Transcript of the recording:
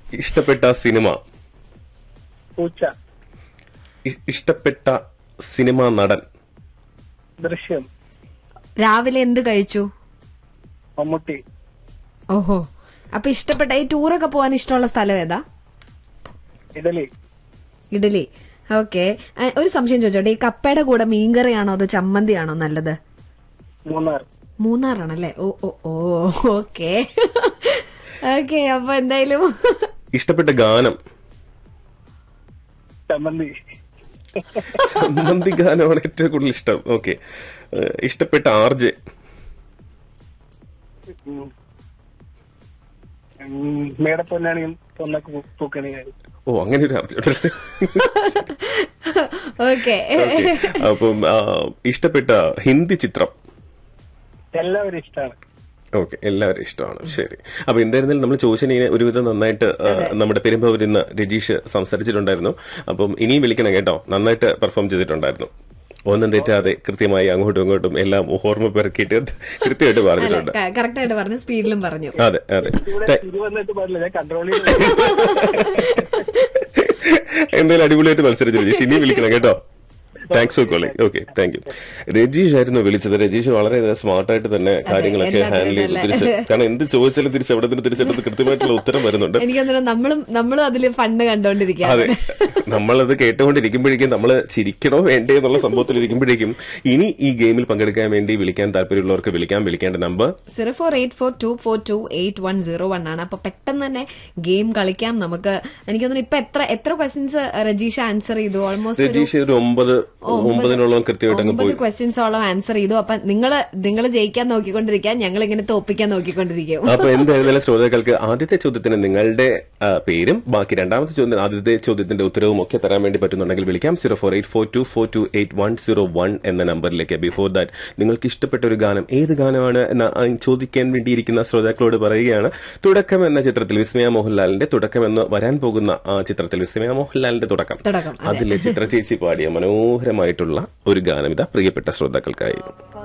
ഇഷ്ടപ്പെട്ട സിനിമ പൂച്ച ഇ- ഇഷ്ടപ്പെട്ട സിനിമ നടൻ ദൃശ്യം രാവിലെ എന്ത് കഴിച്ചു മമ്മൂട്ടി ഓഹോ അപ്പൊ ഇഷ്ടപ്പെട്ട ഈ ടൂറൊക്കെ പോകാൻ ഇഷ്ടമുള്ള സ്ഥലം ഏതാ ഇഡലി ഇഡലി ഓക്കെ ഒരു സംശയം ചോദിച്ചോട്ടെ ഈ കപ്പയുടെ കൂടെ മീൻകറിയാണോ അതോ ചമ്മന്തിയാണോ നല്ലത് മൂന്നാർ മൂന്നാറാണല്ലേ ഓ ഓ ഓ ഓക്കെ ഓക്കെ അപ്പൊ എന്തായാലും ഇഷ്ടപ്പെട്ട ഗാനം ചമ്മന്തി ചമ്മന്തി ഗാനമാണ് ഏറ്റവും കൂടുതൽ ഇഷ്ടം ഓക്കെ ഇഷ്ടപ്പെട്ട ആർജെ ഉം. ഉം, മേടപ്പൊന്നാണിയും പൊന്നക്ക് പൂക്കണിയായി ഓ അങ്ങനെ ഒരു ആർജെ ഓക്കെ ഓക്കെ അപ്പം ആ, ഇഷ്ടപ്പെട്ട ഹിന്ദി ചിത്രം എല്ലാവരും ഇഷ്ടമാണ് ഓക്കെ എല്ലാവരും ഇഷ്ടമാണ് ശരി അപ്പൊ എന്തായിരുന്നാലും നമ്മൾ ചോദിച്ചതിനെ ഒരുവിധം നന്നായിട്ട് ആ, നമ്മുടെ പെരുമ്പാവൂരിൽ നിന്ന് രജീഷ് സംസാരിച്ചിട്ടുണ്ടായിരുന്നു അപ്പം ഇനിയും വിളിക്കണം കേട്ടോ നന്നായിട്ട് പെർഫോം ചെയ്തിട്ടുണ്ടായിരുന്നു ഒന്നും തെറ്റാതെ കൃത്യമായി അങ്ങോട്ടും ഇങ്ങോട്ടും എല്ലാം ഓർമ്മ പെറുക്കിയിട്ട് കൃത്യമായിട്ട് അല്ല പറഞ്ഞിട്ടുണ്ട് കറക്റ്റ് ആയിട്ട് പറഞ്ഞു സ്പീഡിലും പറഞ്ഞു അതെ അതെ ഇവിടെ ത- തിരി വന്നിട്ട് പാടില്ല ഞാൻ കൺട്രോൾ ചെയ്ത് എന്തായാലും അടിപൊളിയായിട്ട് മത്സരിച്ചു രജീഷ് ഇനിയും വിളിക്കണം കേട്ടോ thanks for calling okay thank you Rajeesh ആയിരുന്നു വിളിച്ചത് രജീഷ് വളരെ സ്മാർട്ടായിട്ട് തന്നെ കാര്യങ്ങളൊക്കെ എല്ലാത്തിനും ഹാൻഡിൽ ചെയ്തു നല്ല- തിരിച്ച് കാരണം എന്ത് ചോദിച്ചാലും തിരിച്ച് എവിടെ നിന്ന് തിരിച്ചെടുത്ത് കൃത്യമായിട്ടുള്ള ഉത്തരം വരുന്നുണ്ട് എനിക്ക് തോന്നുന്നു നമ്മളും നമ്മളും അതില് ഫണ്ട് കണ്ടോണ്ടിരിക്കുക അതെ നമ്മളത് കേട്ടുകൊണ്ടിരിക്കുമ്പോഴേക്കും നമ്മൾ ചിരിക്കണോ വേണ്ടേ എന്നുള്ള സംഭവത്തിൽ ഇരിക്കുമ്പോഴേക്കും ഇനി ഈ ഗെയിമിൽ പങ്കെടുക്കാൻ വേണ്ടി വിളിക്കാൻ താല്പര്യമുള്ളവർക്ക് വിളിക്കാൻ വിളിക്കേണ്ട number zero four eight four two four two eight one zero one ആണ് അപ്പൊ പെട്ടെന്ന് തന്നെ ഗെയിം കളിക്കാം നമുക്ക് എനിക്ക് തോന്നുന്നു ഇപ്പൊ എത്ര എത്ര ക്വസ്റ്റ്യൻസ് രജീഷ ആൻസർ ചെയ്തു ഓൾമോസ്റ്റ് ഒരു രജീഷ് ഒരു ഒമ്പത് ഒമ്പതിനോളം കൃത്യമായിട്ട് അങ്ങ് ഒമ്പത് പോയി ക്വസ്റ്റ്യൻസോളം ആൻസർ ചെയ്തു അപ്പൊ നിങ്ങൾ നിങ്ങൾ ജയിക്കാൻ നോക്കിക്കൊണ്ടിരിക്കാൻ ഞങ്ങൾ ഇങ്ങനെ തോപ്പിക്കാൻ നോക്കിക്കൊണ്ടിരിക്കും അപ്പൊ എന്തായിരുന്നാലും ശ്രോതാക്കൾക്ക് ആദ്യത്തെ ചോദ്യത്തിന് നിങ്ങളുടെ ആ, പേരും ബാക്കി രണ്ടാമത്തെ ചോദ്യം ആദ്യത്തെ ചോദ്യത്തിന്റെ ഉത്തരവും ഒക്കെ തരാൻ വേണ്ടി പറ്റുന്നുണ്ടെങ്കിൽ വിളിക്കാം zero four eight four two four two eight one zero one എന്ന നമ്പറിലേക്ക് ബിഫോർ ദാറ്റ് നിങ്ങൾക്ക് ഇഷ്ടപ്പെട്ട ഒരു ഗാനം ഏത് ഗാനമാണ് എന്ന് ആ ചോദിക്കാൻ വേണ്ടിയിരിക്കുന്ന ശ്രോതാക്കളോട് പറയുകയാണ് തുടക്കം എന്ന ചിത്രത്തിൽ വിസ്മയ മോഹൻലാലിന്റെ തുടക്കം എന്ന് വരാൻ പോകുന്ന ആ ചിത്രത്തിൽ വിസ്മയ മോഹൻലാലിന്റെ തുടക്കം തുടക്കം, അതെ. അതിലെ ചിത്ര ചേച്ചി പാടിയ മനോഹരമായിട്ടുള്ള ഒരു ഗാനം ഇതാ പ്രിയപ്പെട്ട ശ്രോതാക്കൾക്കായി